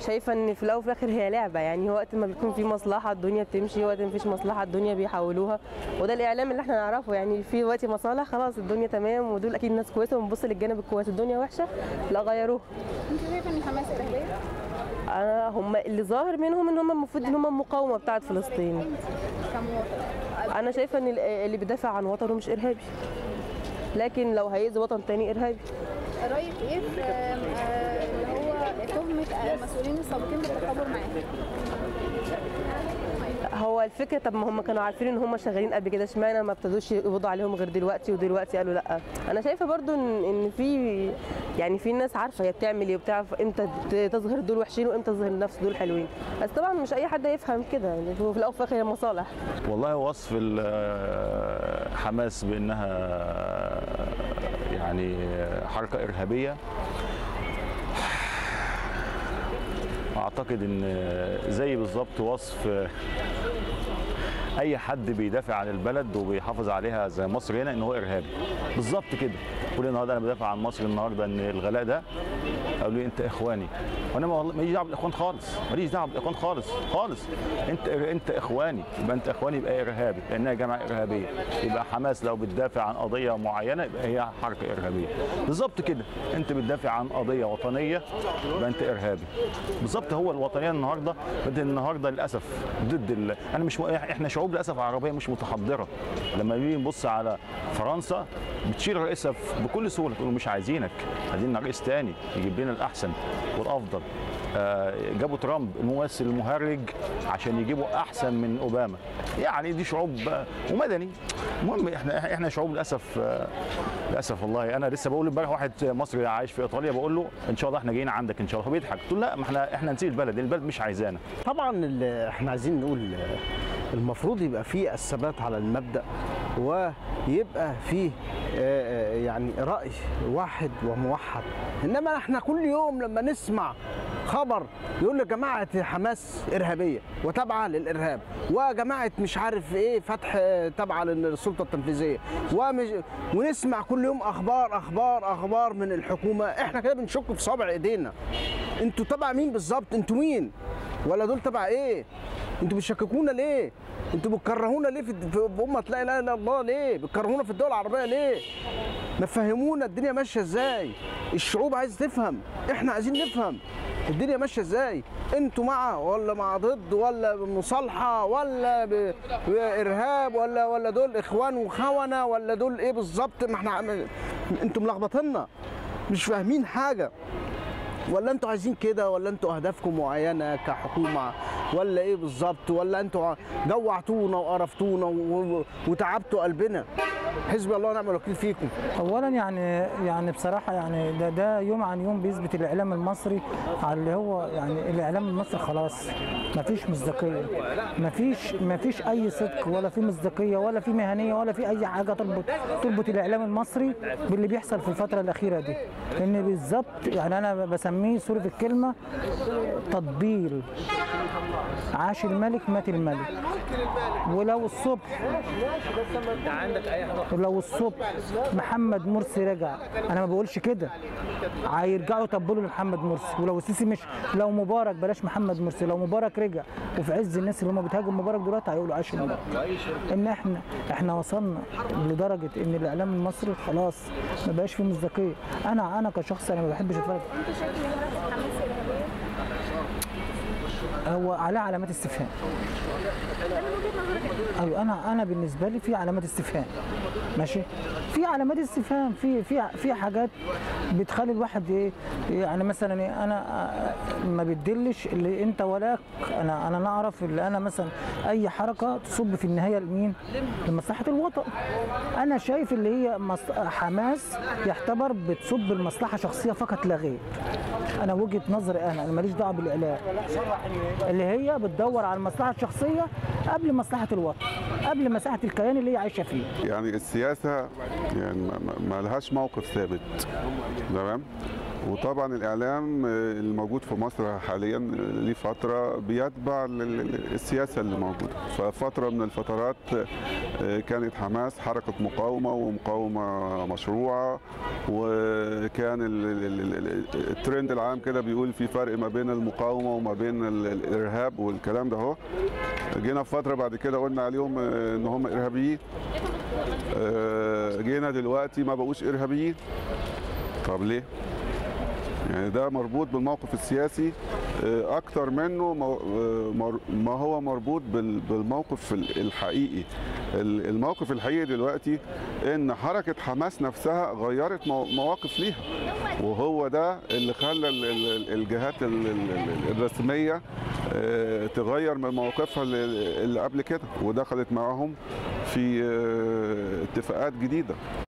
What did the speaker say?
شايفه ان في الاول وفي الاخر هي لعبه يعني وقت ما بيكون في مصلحه الدنيا بتمشي وقت ما فيش مصلحه الدنيا بيحولوها وده الاعلام اللي احنا نعرفه يعني في وقت مصالح خلاص الدنيا تمام ودول اكيد ناس كويسه ونبص للجانب الكويس الدنيا وحشه لا غيروها انت شايفه ان حماس ارهابيه؟ انا هم اللي ظاهر منهم ان هم المفروض ان هم المقاومه بتاعت فلسطين انت كمواطن انا شايفه ان اللي بيدافع عن وطنه مش ارهابي لكن لو هيأذي وطن تاني ارهابي رايك ايه في آم، آه، اللي هو تهمه المسؤولين السابقين بالتخابر معاه؟ هو الفكره طب ما هم كانوا عارفين ان هم شغالين قبل كده اشمعنى ما ابتدوش يقبضوا عليهم غير دلوقتي ودلوقتي قالوا لا انا شايفه برضو ان ان في يعني في ناس عارفه هي بتعمل ايه وبتعرف امتى ت- تظهر دول وحشين وامتى تظهر نفس دول حلوين بس طبعا مش اي حد يفهم كده يعني هو في الاول وفي الاخر هي مصالح والله وصف ال- حماس بانها يعني حركه ارهابيه اعتقد ان زي بالظبط وصف اي حد بيدافع عن البلد وبيحافظ عليها زي مصر هنا ان هو ارهابي بالظبط كده كل النهارده انا بدافع عن مصر النهارده ان الغلاء ده قالوا لي انت اخواني وانا ما- والله ماليش دعوه بالاخوان خالص ماليش دعوه بالاخوان خالص خالص انت انت اخواني يبقى انت اخواني يبقى ارهابي لانها جماعه ارهابيه يبقى حماس لو بتدافع عن قضيه معينه يبقى هي حركه ارهابيه بالظبط كده انت بتدافع عن قضيه وطنيه يبقى انت ارهابي بالظبط هو الوطنيه النهارده بدأ النهارده للاسف ضد ال... انا مش احنا شعوب للاسف عربيه مش متحضره لما نيجي نبص على فرنسا بتشيل رئيسها في- بكل سهوله تقول له مش عايزينك عايزين رئيس تاني يجيب لنا الاحسن والافضل آه، جابوا ترامب الممثل المهرج عشان يجيبوا احسن من اوباما يعني دي شعوب آه، ومدني المهم احنا احنا شعوب للاسف آه، للاسف والله انا لسه بقول امبارح واحد مصري عايش في ايطاليا بقول له ان شاء الله احنا جايين عندك ان شاء الله هو بيضحك قلت له لا ما احنا احنا نسيب البلد البلد مش عايزانا طبعا ال- احنا عايزين نقول المفروض يبقى فيه الثبات على المبدأ ويبقى فيه آه، آه، يعني رأي واحد وموحد انما احنا كل يوم لما نسمع خبر يقول لك جماعة حماس إرهابية وتابعة للإرهاب وجماعة مش عارف إيه فتح آه، تابعة للسلطة التنفيذية ومش ونسمع كل يوم أخبار أخبار أخبار من الحكومة احنا كده بنشك في صابع إيدينا انتوا تبع مين بالظبط انتوا مين ولا دول تبع ايه انتوا بتشككونا ليه انتوا بتكرهونا ليه في في امه لا اله الا الله ليه بتكرهونا في الدول العربيه ليه ما تفهمونا الدنيا ماشيه ازاي الشعوب عايز تفهم احنا عايزين نفهم الدنيا ماشيه ازاي انتوا مع ولا مع ضد ولا مصالحه ولا ب- بارهاب ولا ولا دول اخوان وخونه ولا دول ايه بالظبط ما احنا عم- انتوا ملخبطينا مش فاهمين حاجه ولا انتوا عايزين كده ولا انتوا اهدافكم معينه كحكومه ولا ايه بالظبط ولا انتوا جوعتونا وقرفتونا و- و- وتعبتوا قلبنا حسبي الله ونعم الوكيل فيكم اولا يعني يعني بصراحه يعني ده ده يوم عن يوم بيثبت الاعلام المصري على اللي هو يعني الاعلام المصري خلاص ما فيش مصداقيه ما فيش ما فيش اي صدق ولا في مصداقيه ولا في مهنيه ولا في اي حاجه تربط تربط الاعلام المصري باللي بيحصل في الفتره الاخيره دي لان بالظبط يعني انا بسميه سوري في الكلمه تطبيل عاش الملك مات الملك ولو الصبح ولو الصبح محمد مرسي رجع انا ما بقولش كده هيرجعوا يطبلوا لمحمد مرسي ولو السيسي مش لو مبارك بلاش محمد مرسي لو مبارك رجع وفي عز الناس اللي هم بتهاجم مبارك دلوقتي هيقولوا عاش الملك ان احنا احنا وصلنا لدرجه ان الاعلام المصري خلاص ما بقاش فيه مصداقيه انا انا كشخص انا ما بحبش اتفرج انت شايف ان حماس ارهابيه؟ هو عليه علامات استفهام ده من وجهه نظرك ايوه انا انا بالنسبه لي في علامات استفهام ماشي في علامات استفهام في في في حاجات بتخلي الواحد ايه يعني مثلا إيه انا آه، ما بتدلش اللي انت ولاك انا انا نعرف اللي انا مثلا اي حركه تصب في النهايه لمين؟ لمصلحه الوطن انا شايف اللي هي مص- حماس يعتبر بتصب لمصلحه شخصيه فقط لا غير انا وجهه نظري انا انا ماليش دعوه بالاعلام اللي هي بتدور على المصلحه الشخصيه قبل مصلحه الوطن قبل مصلحه الكيان اللي هي عايشه فيه يعني السياسة يعني ما- ما- ما لهاش موقف ثابت تمام وطبعا الاعلام آه، الموجود في مصر حاليا آه، ليه فتره بيتبع ال- ال- السياسه اللي موجوده ففتره من الفترات آه، كانت حماس حركه مقاومه ومقاومه مشروعه وكان ال- ال- ال- ال- الترند العام كده بيقول في فرق ما بين المقاومه وما بين ال- الارهاب والكلام ده اهو جينا في فتره بعد كده قلنا عليهم آه، ان هم ارهابيين آه، جينا دلوقتي ما بقوش ارهابيين طب ليه يعني ده مربوط بالموقف السياسي آه، اكتر منه مو- آه، مر- ما هو مربوط بال- بالموقف ال- الحقيقي ال- الموقف الحقيقي دلوقتي ان حركه حماس نفسها غيرت مو- مواقف ليها وهو ده اللي خلى ال- ال- الجهات ال- ال- ال- الرسميه آه، تغير من مواقفها اللي اللي قبل كده ودخلت معاهم في آه، اتفاقات جديده